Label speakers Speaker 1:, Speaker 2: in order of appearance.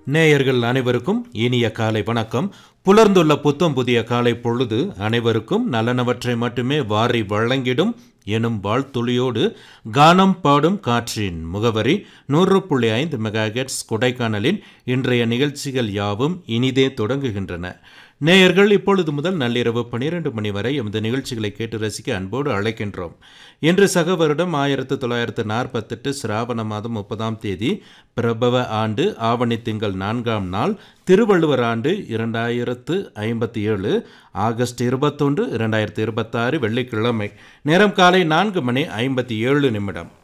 Speaker 1: நேயர்கள் அனைவருக்கும் இனிய காலை வணக்கம் புலர்ந்துள்ள புத்தம் புதிய காலை பொழுது அனைவருக்கும் நலனவற்றை மட்டுமே வாரி வழங்கிடும் எனும் வாழ்த்துளியோடு கானம் பாடும் காற்றின் முகவரி நூறு புள்ளி ஐந்து மெகாஹெட்ஸ் கொடைக்கானலின் இன்றைய நிகழ்ச்சிகள் யாவும் இனிதே தொடங்குகின்றன நேயர்கள் இப்பொழுது முதல் நள்ளிரவு பன்னிரண்டு மணி வரை எமது நிகழ்ச்சிகளை கேட்டு ரசிக்க அன்போடு அழைக்கின்றோம் இன்று சக வருடம் ஆயிரத்து தொள்ளாயிரத்து நாற்பத்தெட்டு சிராவண மாதம் முப்பதாம் தேதி பிரபவ ஆண்டு ஆவணி திங்கள் நான்காம் நாள் திருவள்ளுவர் ஆண்டு இரண்டாயிரத்து ஐம்பத்தி ஏழு ஆகஸ்ட் இருபத்தொன்று இரண்டாயிரத்து இருபத்தாறு வெள்ளிக்கிழமை நேரம் காலை நான்கு மணி ஐம்பத்தி ஏழு நிமிடம்